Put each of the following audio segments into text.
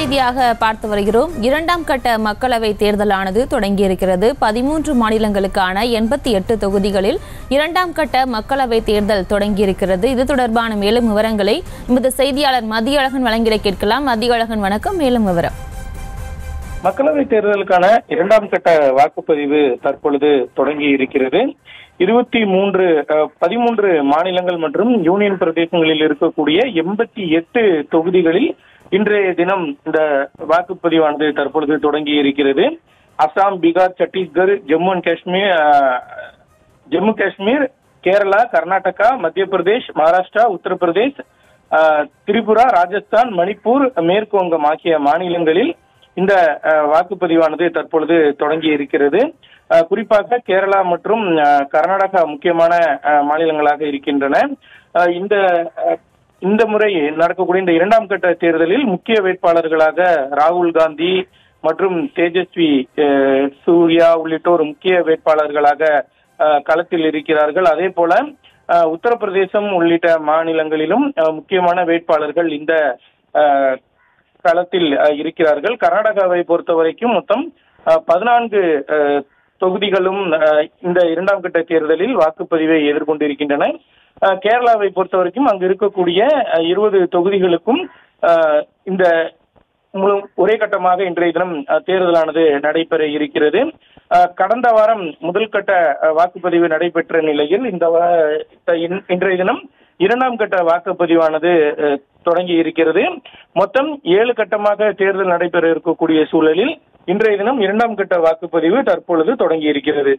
செய்தியாக பார்த்து வருகிறோம் இரண்டாம் கட்ட மக்களவை தேர்தலானது தொடங்கியிருக்கிறது பதிமூன்று மாநிலங்களுக்கான எண்பத்தி எட்டு தொகுதிகளில் இரண்டாம் கட்ட மக்களவை தேர்தல் தொடங்கியிருக்கிறது இது தொடர்பான மேலும் விவரங்களை எமது செய்தியாளர் மதியழகன் வழங்கிட கேட்கலாம் மதியழகன் வணக்கம் மேலும் விவரம் மக்களவை தேர்தலுக்கான இரண்டாம் கட்ட வாக்குப்பதிவு தற்பொழுது தொடங்கி இருக்கிறது இருபத்தி மூன்று அஹ், பதிமூன்று மாநிலங்கள் மற்றும் யூனியன் பிரதேசங்களில் இருக்கக்கூடிய எண்பத்தி எட்டு தொகுதிகளில் இன்றைய தினம் இந்த வாக்குப்பதிவானது தற்பொழுது தொடங்கி இருக்கிறது அசாம் பீகார் சத்தீஸ்கர் ஜம்மு அண்ட் காஷ்மீர் அஹ், ஜம்மு காஷ்மீர் கேரளா கர்நாடகா மத்திய பிரதேஷ் மகாராஷ்டிரா உத்தரப்பிரதேஷ் அஹ், திரிபுரா ராஜஸ்தான் மணிப்பூர் மேற்கு வங்கம் ஆகிய மாநிலங்களில் இந்த அஹ், வாக்குப்பதிவானது தற்பொழுது தொடங்கி இருக்கிறது அஹ், குறிப்பாக கேரளா மற்றும் அஹ், கர்நாடகா முக்கியமான அஹ், மாநிலங்களாக இருக்கின்றன அஹ், இந்த அஹ், இந்த முறை நடக்கக்கூடிய இந்த இரண்டாம் கட்ட தேர்தலில் முக்கிய வேட்பாளர்களாக ராகுல் காந்தி மற்றும் தேஜஸ்வி அஹ், சூர்யா உள்ளிட்டோர் முக்கிய வேட்பாளர்களாக அஹ், களத்தில் இருக்கிறார்கள் அதே போல அஹ், உத்தரப்பிரதேசம் உள்ளிட்ட மாநிலங்களிலும் அஹ், முக்கியமான வேட்பாளர்கள் இந்த அஹ், களத்தில் அஹ், இருக்கிறார்கள் கர்நாடகாவை பொறுத்த வரைக்கும் மொத்தம் அஹ், பதினான்கு அஹ், தொகுதிகளும் அஹ், இந்த இரண்டாம் கட்ட தேர்தலில் வாக்குப்பதிவை எதிர்கொண்டிருக்கின்றன அஹ், கேரளாவை பொறுத்த வரைக்கும் அங்கு இருக்கக்கூடிய அஹ், இருபது தொகுதிகளுக்கும் அஹ், இந்த முழு ஒரே கட்டமாக இன்றைய தினம் அஹ், தேர்தலானது நடைபெற இருக்கிறது அஹ், கடந்த வாரம் முதல் கட்ட அஹ், வாக்குப்பதிவு நடைபெற்ற நிலையில் இந்த வா- இன்- இன்றைய தினம் இரண்டாம் கட்ட வாக்குப்பதிவானது அஹ், தொடங்கி இருக்கிறது மொத்தம் ஏழு கட்டமாக தேர்தல் நடைபெற இருக்கக்கூடிய சூழலில் இன்றைய தினம் இரண்டாம் கட்ட வாக்குப்பதிவு தற்பொழுது தொடங்கி இருக்கிறது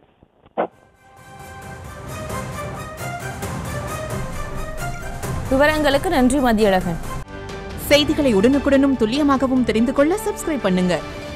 விவரங்களுக்கு நன்றி மதியழகன் செய்திகளை உடனுக்குடனும் துல்லியமாகவும் தெரிந்து கொள்ள சப்ஸ்கிரைப் பண்ணுங்க